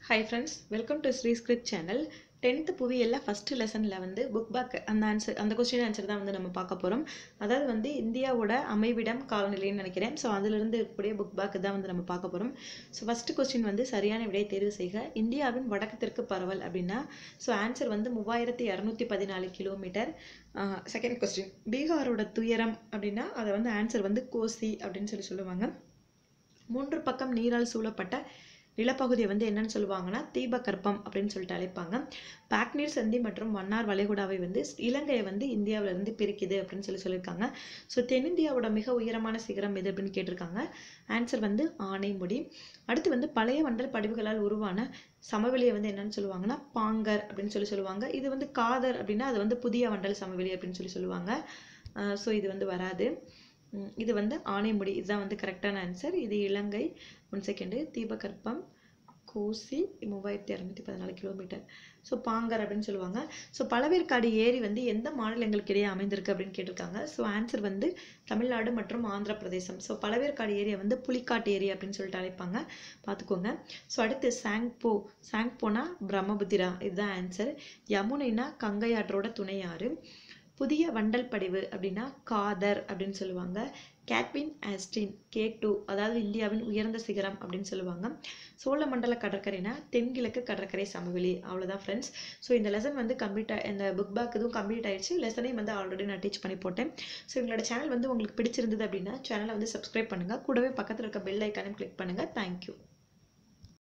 hi friends welcome to Shri script channel tenth புவியியல்ல first லெசனில் வந்து புக் பேக் அந்த ஆன்சர் அந்த கொஸ்டின் ஆன்சர் தான் வந்து நம்ம பார்க்க போகிறோம் அதாவது வந்து இந்தியாவோட அமைவிடம் காலநிலைன்னு நினைக்கிறேன் ஸோ அதிலிருந்து இருக்கக்கூடிய புக் பேக் தான் வந்து நம்ம பார்க்க போகிறோம் ஸோ ஃபஸ்ட்டு கொஸ்டின் வந்து சரியான விடையை தேர்வு செய்க இந்தியாவின் வடக்கு தெற்கு பரவல் அப்படின்னா ஸோ ஆன்சர் வந்து மூவாயிரத்தி இரநூத்தி பதினாலு கிலோமீட்டர் செகண்ட் கொஸ்டின் பீகாரோட துயரம் அப்படின்னா அதை வந்து ஆன்சர் வந்து கோசி அப்படின்னு சொல்லி சொல்லுவாங்க மூன்று பக்கம் நீரால் சூழப்பட்ட நிலப்பகுதியை வந்து என்னன்னு சொல்லுவாங்கன்னா தீபகற்பம் அப்படின்னு சொல்லிட்டு அழைப்பாங்க பாக்னீர் சந்தி மற்றும் மன்னார் வளைகுடாவை வந்து இலங்கையை வந்து இந்தியாவில இருந்து பிரிக்குது அப்படின்னு சொல்லி சொல்லியிருக்காங்க ஸோ தென்னிந்தியாவோட மிக உயரமான சிகரம் எது அப்படின்னு கேட்டிருக்காங்க ஆன்சர் வந்து ஆனைமுடி அடுத்து வந்து பழைய வண்டல் படிவுகளால் உருவான சமவெளியை வந்து என்னன்னு சொல்லுவாங்கன்னா பாங்கர் அப்படின்னு சொல்லி சொல்லுவாங்க இது வந்து காதர் அப்படின்னா அது வந்து புதிய வண்டல் சமவெளி அப்படின்னு சொல்லி சொல்லுவாங்க ஸோ இது வந்து வராது உம் இது வந்து ஆனைமுடி இதுதான் வந்து கரெக்டான ஆன்சர் இது இலங்கை ஒன் செகண்டு தீபகற்பம் கோசி மூவாயிரத்தி இரநூத்தி பதினாலு கிலோமீட்டர் ஸோ பாங்கர் அப்படின்னு சொல்லுவாங்க ஸோ பழவேற்காடு ஏரி வந்து எந்த மாநிலங்களுக்கு இடையே அமைந்திருக்கு அப்படின்னு கேட்டிருக்காங்க ஸோ ஆன்சர் வந்து தமிழ்நாடு மற்றும் ஆந்திர பிரதேசம் ஸோ பழவேற்காடு ஏரியா வந்து புலிக்காட்டு ஏரி அப்படின்னு சொல்லிட்டு அழைப்பாங்க பார்த்துக்கோங்க ஸோ அடுத்து சாங்போ சாங்போனா பிரம்மபுத்திரா இதுதான் ஆன்சர் யமுனைனா கங்கை ஆற்றோட துணையாறு புதிய வண்டல் படிவு அப்படின்னா காதர் அப்படின்னு சொல்லுவாங்க கேட்வின் ஆஸ்டின் கே டூ அதாவது இந்தியாவின் உயர்ந்த சிகரம் அப்படின்னு சொல்லுவாங்க சோழமண்டல கடற்கரைனா தென்கிழக்கு கடற்கரை சமவெளி அவ்வளோதான் ஃப்ரெண்ட்ஸ் ஸோ இந்த லெசன் வந்து கம்ப்ளீட் இந்த புக் பேக் இதுவும் கம்ப்ளீட் ஆயிடுச்சு லெசனையும் வந்து ஆல்ரெடி நான் டீச் பண்ணி போட்டேன் ஸோ எங்களோட சேனல் வந்து உங்களுக்கு பிடிச்சிருந்தது அப்படின்னா சேனலை வந்து சப்ஸ்கிரைப் பண்ணுங்கள் கூடவே பக்கத்தில் இருக்க பெல் ஐக்கானையும் கிளிக் பண்ணுங்கள் தேங்க்யூ